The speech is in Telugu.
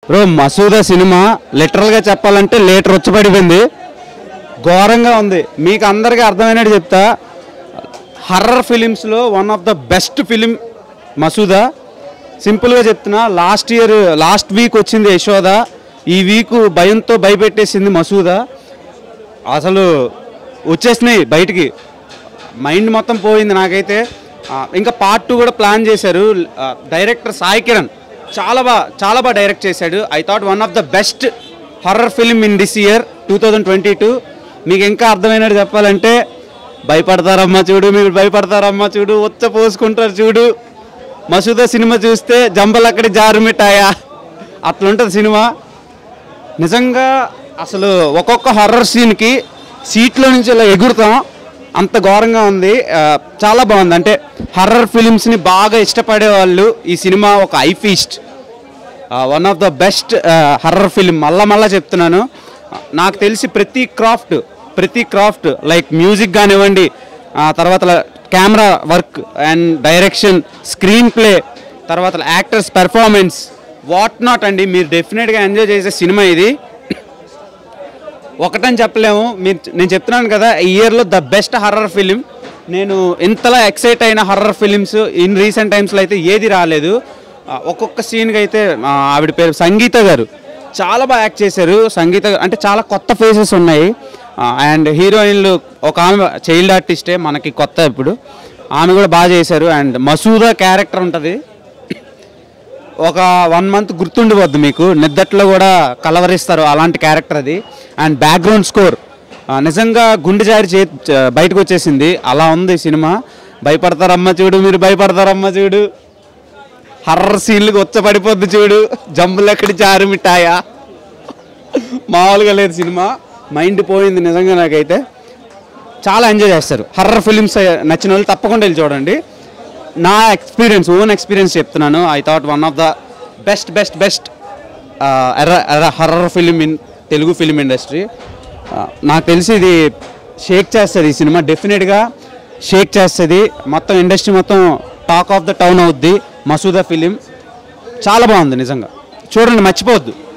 బ్రో మసూదా సినిమా లిటరల్గా చెప్పాలంటే లేటర్ వచ్చి పడిపోయింది ఘోరంగా ఉంది మీకు అందరికీ అర్థమైనట్టు చెప్తా హర్రర్ ఫిలిమ్స్లో one of the best film Masooda సింపుల్గా చెప్తున్నా లాస్ట్ ఇయర్ లాస్ట్ వీక్ వచ్చింది యశోద ఈ వీక్ భయంతో భయపెట్టేసింది మసూదా అసలు వచ్చేసినాయి బయటికి మైండ్ మొత్తం పోయింది నాకైతే ఆ, ఇంకా పార్ట్ టూ కూడా ప్లాన్ చేశారు ఆ, డైరెక్టర్ సాయి కిరణ్ చాలా బాగా చాలా బాగా డైరెక్ట్ చేశాడు I thought one of the best horror film in this year two thousand twenty two మీకు ఇంకా అర్థమైనట్టు చెప్పాలంటే భయపడతారమ్మా చూడు మీరు భయపడతారమ్మా చూడు ఉచ్చ పోసుకుంటారు చూడు మసూదా సినిమా చూస్తే జంబలు అక్కడి జారు మిఠాయా అట్లుంటుంది సినిమా నిజంగా అసలు ఒక్కొక్క హర్రర్ సీన్కి సీట్లో నుంచి ఇలా ఎగురుతాం అంత ఘోరంగా ఉంది ఆ, చాలా బాగుంది అంటే హర్రర్ ఫిలిమ్స్ని బాగా ఇష్టపడే వాళ్ళు ఈ సినిమా ఒక eye feast one of the best horror film మళ్ళా మళ్ళా చెప్తున్నాను నాకు తెలిసి ప్రతి క్రాఫ్ట్ ప్రతి క్రాఫ్ట్ లైక్ మ్యూజిక్ కానివ్వండి ఆ తర్వాత camera work and direction screenplay తర్వాత యాక్టర్స్ పెర్ఫార్మెన్స్ వాట్ నాట్ అండి మీరు డెఫినెట్గా ఎంజాయ్ చేసే సినిమా ఇది ఒకటని చెప్పలేము మీరు నేను చెప్తున్నాను కదా ఈ ఇయర్లో ద బెస్ట్ హర్రర్ ఫిలిం నేను ఇంతలా ఎక్సైట్ అయిన హర్రర్ ఫిలిమ్స్ ఇన్ రీసెంట్ టైమ్స్లో అయితే ఏది రాలేదు ఆ, ఒక్కొక్క సీన్కి అయితే ఆ, ఆవిడ పేరు సంగీత గారు చాలా బాగా యాక్ట్ చేశారు సంగీత గారు అంటే చాలా కొత్త ఫేసెస్ ఉన్నాయి అండ్ హీరోయిన్లు ఒక ఆమె చైల్డ్ ఆర్టిస్టే మనకి కొత్త ఇప్పుడు ఆమె కూడా బాగా చేశారు అండ్ మసూదా క్యారెక్టర్ ఉంటుంది ఒక వన్ మంత్ గుర్తుండిపోద్ది మీకు నిద్దట్లో కూడా కలవరిస్తారు అలాంటి క్యారెక్టర్ అది అండ్ బ్యాక్గ్రౌండ్ స్కోర్ నిజంగా గుండె జారి చే చ- బయటకు వచ్చేసింది అలా ఉంది ఈ సినిమా భయపడతారమ్మ చూడు మీరు భయపడతారమ్మ చూడు హర్రర్ సీన్లకు వచ్చ పడిపోద్ది చూడు జంబులు ఎక్కడి జారు మిఠాయా మామూలుగా లేదు సినిమా మైండ్ పోయింది నిజంగా నాకైతే చాలా ఎంజాయ్ చేస్తారు హర్రర్ ఫిలిమ్స్ నచ్చిన వాళ్ళు తప్పకుండా వెళ్ళి చూడండి నా ఎక్స్పీరియన్స్ ఓన్ ఎక్స్పీరియన్స్ చెప్తున్నాను I thought one of the best best best horror film in Telugu film industry నాకు తెలిసి ఇది షేక్ చేస్తుంది ఈ సినిమా డెఫినెట్గా షేక్ చేస్తుంది మొత్తం ఇండస్ట్రీ మొత్తం టాక్ ఆఫ్ ద టౌన్ అవుద్ది మసూదా ఫిలిం చాలా బాగుంది నిజంగా చూడండి మర్చిపోవద్దు